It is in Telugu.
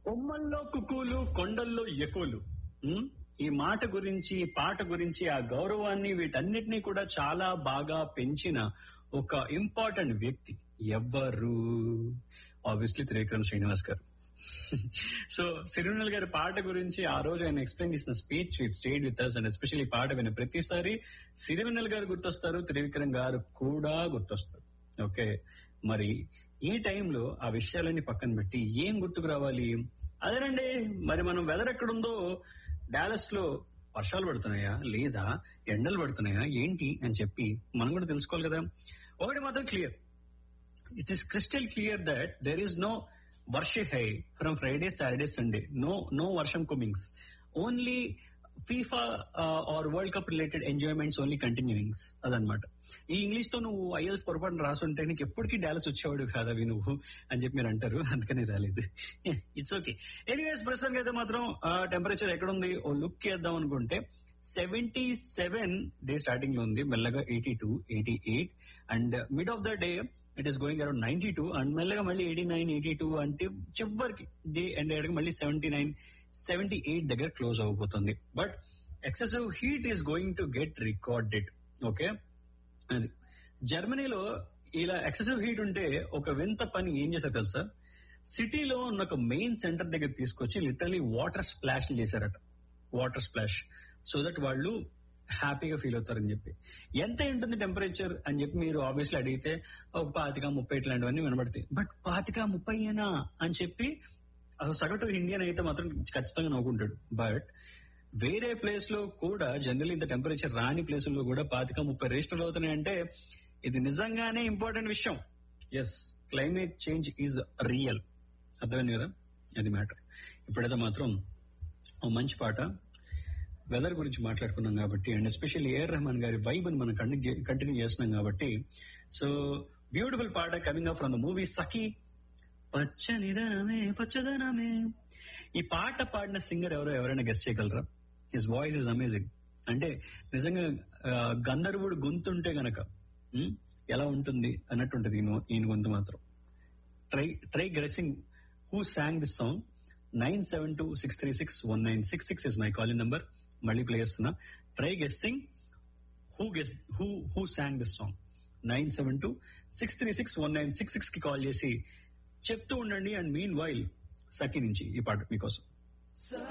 కొమ్మల్లో కుకులు కొండల్లో ఎక్కువలు ఉమ్, ఈ మాట గురించి ఈ పాట గురించి ఆ గౌరవాన్ని వీటన్నిటినీ కూడా చాలా బాగా పెంచిన ఒక ఇంపార్టెంట్ వ్యక్తి ఎవ్వరు ఆబ్వియస్లీ త్రివిక్రమ్ శ్రీనివాస్ గారు సో సిరివెన్నెల గారి పాట గురించి ఆ రోజు ఆయన ఎక్స్ప్లెయిన్ చేసిన speech it stayed with us and especially పాట విన్న ప్రతిసారి సిరివెన్నెల గారు గుర్తొస్తారు త్రివిక్రమ్ గారు కూడా గుర్తొస్తారు ఓకే మరి ఈ టైంలో ఆ విషయాలన్నీ పక్కన పెట్టి ఏం గుర్తుకు రావాలి అదేనండి మరి మనం వెదర్ ఎక్కడుందో డాలస్ లో వర్షాలు పడుతున్నాయా లేదా ఎండలు పడుతున్నాయా ఏంటి అని చెప్పి మనం కూడా తెలుసుకోవాలి కదా ఒకటి మాత్రం clear it is crystal clear that there is no వర్ష హై from Friday Saturday Sunday no no వర్షం comings only FIFA or world cup related enjoyments only continuings అదనమాట ఈ ఇంగ్లీష్ తో నువ్వు ఐఎల్స్ పొరపాటున రాసుంటే నీకు ఎప్పటికీ డాలస్ వచ్చేవాడు కాదవి నువ్వు అని చెప్పి మీరు అంటారు అందుకనే రాలేదు ఇట్స్ ఓకే ఎనీవేస్ ప్రస్తుతానికి అయితే మాత్రం టెంపరేచర్ ఎక్కడుంది ఓ లుక్ చేద్దాం అనుకుంటే సెవెంటీ సెవెన్ డే స్టార్టింగ్ లో ఉంది మెల్లగా eighty two eighty eight and mid of the day it is going around ninety two and మెల్లగా మళ్ళీ ఎయిటీ నైన్ ఎయిటీ టూ అంటే చివరికి డే ఎండ్ అయ్యాక మళ్ళీ సెవెంటీ నైన్ సెవెంటీ ఎయిట్ దగ్గర క్లోజ్ అవబోతుంది but excessive heat is going to get recorded okay అది జర్మనీలో ఇలా ఎక్సెసివ్ హీట్ ఉంటే ఒక వింత పని ఏం చేశారు తెలుసా సిటీలో ఉన్న ఒక మెయిన్ సెంటర్ దగ్గర తీసుకొచ్చి లిటరలీ వాటర్ స్ప్లాష్ చేశారట వాటర్ స్ప్లాష్ సో దట్ వాళ్ళు హ్యాపీగా ఫీల్ అవుతారని చెప్పి ఎంత ఉంటుంది టెంపరేచర్ అని చెప్పి మీరు ఆబ్వియస్లీ అడిగితే ఒక పాతిక ముప్పై ఇట్లాంటివన్నీ వినబడతాయి బట్ పాతిక ముప్పై ఏనా అని చెప్పి అసలు సగటు ఇండియన్ అయితే మాత్రం ఖచ్చితంగా నవ్వుకుంటాడు బట్ వేరే ప్లేస్ లో కూడా జనరల్ ఇంత టెంపరేచర్ రాని ప్లేసుల్లో కూడా పాతిక ముప్పై రిజిస్టర్లు అవుతున్నాయి అంటే ఇది నిజంగానే ఇంపార్టెంట్ విషయం yes climate change is real అర్థమైంది కదా అది మ్యాటర్ ఇప్పుడైతే మాత్రం ఓ మంచి పాట వెదర్ గురించి మాట్లాడుకున్నాం కాబట్టి అండ్ ఎస్పెషల్లీ ఏఆర్ రెహమాన్ గారి వైబ్ ని మనం కంటిన్యూ చేస్తున్నాం కాబట్టి సో బ్యూటిఫుల్ పాట coming up from the movie Sakhi పచ్చనిదనమే పచ్చదనమే ఈ పాట పాడిన సింగర్ ఎవరో ఎవరైనా గెస్ట్ చేయగలరా హిస్ వాయిస్ ఇస్ అమేజింగ్ అంటే నిజంగా ఆ, గంధర్వుడు గొంతుంటే గనక ఉమ్, ఎలా ఉంటుంది అన్నట్టు ఉంటుంది ఈయన ఈయన గొంతు మాత్రం try try guessing who sang this song nine seven two six three six one nine six six is my calling number మళ్ళీ ప్లే చేస్తున్నా try guessing who guess who who sang this song nine seven two six three six one nine six six కి కాల్ చేసి చెప్తూ ఉండండి అండ్ మీన్ వైల్ సఖి నుంచి ఈ పాట మీకోసం